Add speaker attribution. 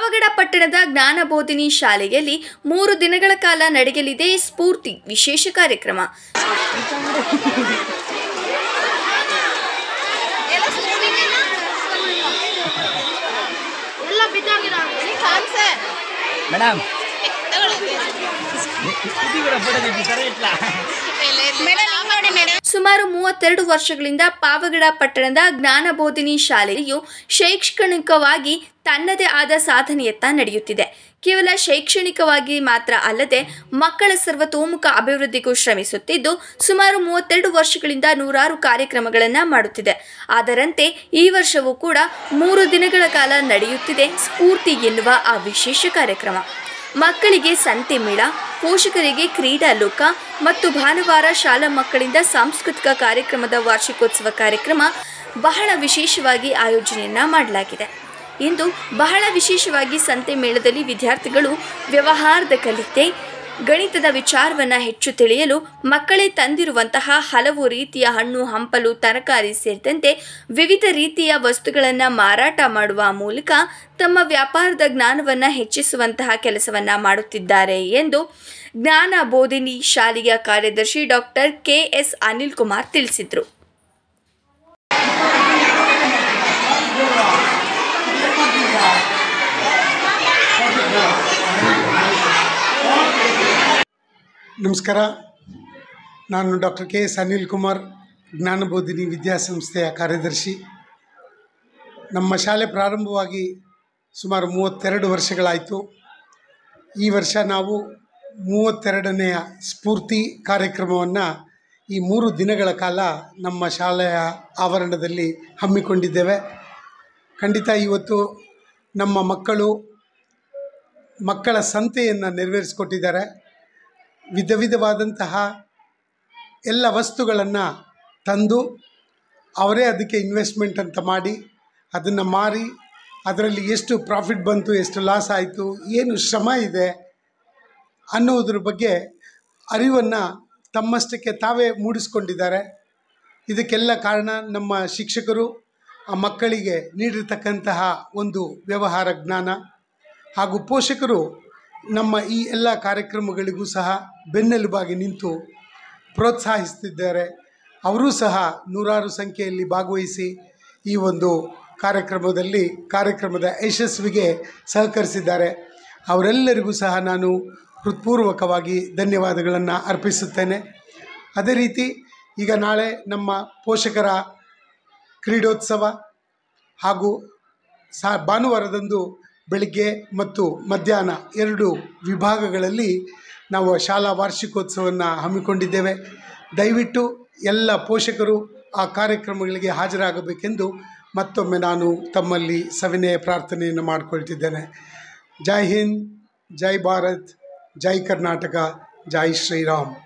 Speaker 1: ಪಾವಗಡ ಪಟ್ಟಣದ ಜ್ಞಾನಬೋಧಿನಿ ಶಾಲೆಯಲ್ಲಿ ಮೂರು ದಿನಗಳ ಕಾಲ ನಡೆಯಲಿದೆ ಸ್ಫೂರ್ತಿ ವಿಶೇಷ ಕಾರ್ಯಕ್ರಮ
Speaker 2: ಎಲ್ಲ ಬಿದ್ದೋಗಿರೋ ಕಾನ್ಸೆ
Speaker 3: ಮೇಡಮ್ ಕೂಡ ಫೋಟೋ ತೆಗಿ ಸರಿ ಇಟ್ಲಾ
Speaker 2: ಮೇಡಮ್ ನೋಡಿ ಮೇಡಮ್
Speaker 1: ಸುಮಾರು ಮೂವತ್ತೆರಡು ವರ್ಷಗಳಿಂದ ಪಾವಗಡ ಪಟ್ಟಣದ ಜ್ಞಾನಬೋಧಿನಿ ಶಾಲೆಯು ಶೈಕ್ಷಣಿಕವಾಗಿ ತನ್ನದೇ ಆದ ಸಾಧನೆಯತ್ತ ನಡೆಯುತ್ತಿದೆ ಕೇವಲ ಶೈಕ್ಷಣಿಕವಾಗಿ ಮಾತ್ರ ಅಲ್ಲದೆ ಮಕ್ಕಳ ಸರ್ವತೋಮುಖ ಅಭಿವೃದ್ಧಿಗೂ ಶ್ರಮಿಸುತ್ತಿದ್ದು ಸುಮಾರು ಮೂವತ್ತೆರಡು ವರ್ಷಗಳಿಂದ ನೂರಾರು ಕಾರ್ಯಕ್ರಮಗಳನ್ನು ಮಾಡುತ್ತಿದೆ ಅದರಂತೆ ಈ ವರ್ಷವೂ ಕೂಡ ಮೂರು ದಿನಗಳ ಕಾಲ ನಡೆಯುತ್ತಿದೆ ಸ್ಫೂರ್ತಿ ಎನ್ನುವ ಆ ವಿಶೇಷ ಕಾರ್ಯಕ್ರಮ ಮಕ್ಕಳಿಗೆ ಸಂತೆ ಮೇಳ ಪೋಷಕರಿಗೆ ಕ್ರೀಡಾ ಲೋಕ ಮತ್ತು ಭಾನುವಾರ ಶಾಲಾ ಮಕ್ಕಳಿಂದ ಸಾಂಸ್ಕೃತಿಕ ಕಾರ್ಯಕ್ರಮದ ವಾರ್ಷಿಕೋತ್ಸವ ಕಾರ್ಯಕ್ರಮ ಬಹಳ ವಿಶೇಷವಾಗಿ ಆಯೋಜನೆಯನ್ನ ಮಾಡಲಾಗಿದೆ ಇಂದು ಬಹಳ ವಿಶೇಷವಾಗಿ ಸಂತೆ ಮೇಳದಲ್ಲಿ ವಿದ್ಯಾರ್ಥಿಗಳು ವ್ಯವಹಾರದ ಕಲಿತೆ ಗಣಿತದ ವಿಚಾರವನ್ನು ಹೆಚ್ಚು ತಿಳಿಯಲು ಮಕ್ಕಳೇ ತಂದಿರುವಂತಹ ಹಲವು ರೀತಿಯ ಹಣ್ಣು ಹಂಪಲು ತರಕಾರಿ ಸೇರಿದಂತೆ ವಿವಿಧ ರೀತಿಯ ವಸ್ತುಗಳನ್ನು ಮಾರಾಟ ಮಾಡುವ ಮೂಲಕ ತಮ್ಮ ವ್ಯಾಪಾರದ ಜ್ಞಾನವನ್ನು ಹೆಚ್ಚಿಸುವಂತಹ ಕೆಲಸವನ್ನು ಮಾಡುತ್ತಿದ್ದಾರೆ ಎಂದು ಜ್ಞಾನ ಬೋಧಿನಿ ಶಾಲೆಯ ಕಾರ್ಯದರ್ಶಿ doctor K S Anil Kumar ತಿಳಿಸಿದರು
Speaker 4: ನಮಸ್ಕಾರ ನಾನು doctor K S Anil Kumar Jnanabodhini ವಿದ್ಯಾಸಂಸ್ಥೆಯ ಕಾರ್ಯದರ್ಶಿ ನಮ್ಮ ಶಾಲೆ ಪ್ರಾರಂಭವಾಗಿ ಸುಮಾರು ಮೂವತ್ತೆರಡು ವರ್ಷಗಳಾಯಿತು ಈ ವರ್ಷ ನಾವು ಮೂವತ್ತೆರಡನೆಯ ಸ್ಫೂರ್ತಿ ಕಾರ್ಯಕ್ರಮವನ್ನು ಈ ಮೂರು ದಿನಗಳ ಕಾಲ ನಮ್ಮ ಶಾಲೆಯ ಆವರಣದಲ್ಲಿ ಹಮ್ಮಿಕೊಂಡಿದ್ದೇವೆ ಖಂಡಿತ ಇವತ್ತು ನಮ್ಮ ಮಕ್ಕಳು ಮಕ್ಕಳ ಸಂತೆಯನ್ನು ನೆರವೇರಿಸಿಕೊಟ್ಟಿದ್ದಾರೆ ವಿಧ ವಿಧವಾದಂತಹ ಎಲ್ಲ ವಸ್ತುಗಳನ್ನು ತಂದು ಅವರೇ ಅದಕ್ಕೆ ಇನ್ವೆಸ್ಟ್ಮೆಂಟ್ ಅಂತ ಮಾಡಿ ಅದನ್ನು ಮಾರಿ ಅದರಲ್ಲಿ ಎಷ್ಟು ಪ್ರಾಫಿಟ್ ಬಂತು ಎಷ್ಟು ಲಾಸ್ ಆಯಿತು ಏನು ಶ್ರಮ ಇದೆ ಅನ್ನೋದ್ರ ಬಗ್ಗೆ ಅರಿವನ್ನು ತಮ್ಮಷ್ಟಕ್ಕೆ ತಾವೇ ಮೂಡಿಸ್ಕೊಂಡಿದ್ದಾರೆ ಇದಕ್ಕೆಲ್ಲ ಕಾರಣ ನಮ್ಮ ಶಿಕ್ಷಕರು ಆ ಮಕ್ಕಳಿಗೆ ನೀಡಿರ್ತಕ್ಕಂತಹ ಒಂದು ವ್ಯವಹಾರ ಜ್ಞಾನ ಹಾಗೂ ಪೋಷಕರು ನಮ್ಮ ಈ ಎಲ್ಲ ಕಾರ್ಯಕ್ರಮಗಳಿಗೂ ಸಹ ಬೆನ್ನೆಲುಬಾಗಿ ನಿಂತು ಪ್ರೋತ್ಸಾಹಿಸ್ತಿದ್ದಾರೆ ಅವರೂ ಸಹ ನೂರಾರು ಸಂಖ್ಯೆಯಲ್ಲಿ ಭಾಗವಹಿಸಿ ಈ ಒಂದು ಕಾರ್ಯಕ್ರಮದಲ್ಲಿ ಕಾರ್ಯಕ್ರಮದ ಯಶಸ್ವಿಗೆ ಸಹಕರಿಸಿದ್ದಾರೆ ಅವರೆಲ್ಲರಿಗೂ ಸಹ ನಾನು ಹೃತ್ಪೂರ್ವಕವಾಗಿ ಧನ್ಯವಾದಗಳನ್ನು ಅರ್ಪಿಸುತ್ತೇನೆ ಅದೇ ರೀತಿ ಈಗ ನಾಳೆ ನಮ್ಮ ಪೋಷಕರ ಕ್ರೀಡೋತ್ಸವ ಹಾಗೂ ಸಾ ಭಾನುವಾರದಂದು ಬೆಳಿಗ್ಗೆ ಮತ್ತು ಮಧ್ಯಾಹ್ನ ಎರಡು ವಿಭಾಗಗಳಲ್ಲಿ ನಾವು ಶಾಲಾ ವಾರ್ಷಿಕೋತ್ಸವವನ್ನು ಹಮ್ಮಿಕೊಂಡಿದ್ದೇವೆ ದಯವಿಟ್ಟು ಎಲ್ಲ ಪೋಷಕರು ಆ ಕಾರ್ಯಕ್ರಮಗಳಿಗೆ ಹಾಜರಾಗಬೇಕೆಂದು ಮತ್ತೊಮ್ಮೆ ನಾನು ತಮ್ಮಲ್ಲಿ ಸವಿನಯ ಪ್ರಾರ್ಥನೆಯನ್ನು ಮಾಡಿಕೊಳ್ತಿದ್ದೇನೆ ಜೈ ಹಿಂದ್ ಜೈ ಭಾರತ್ ಜೈ ಕರ್ನಾಟಕ ಜೈ ಶ್ರೀರಾಮ್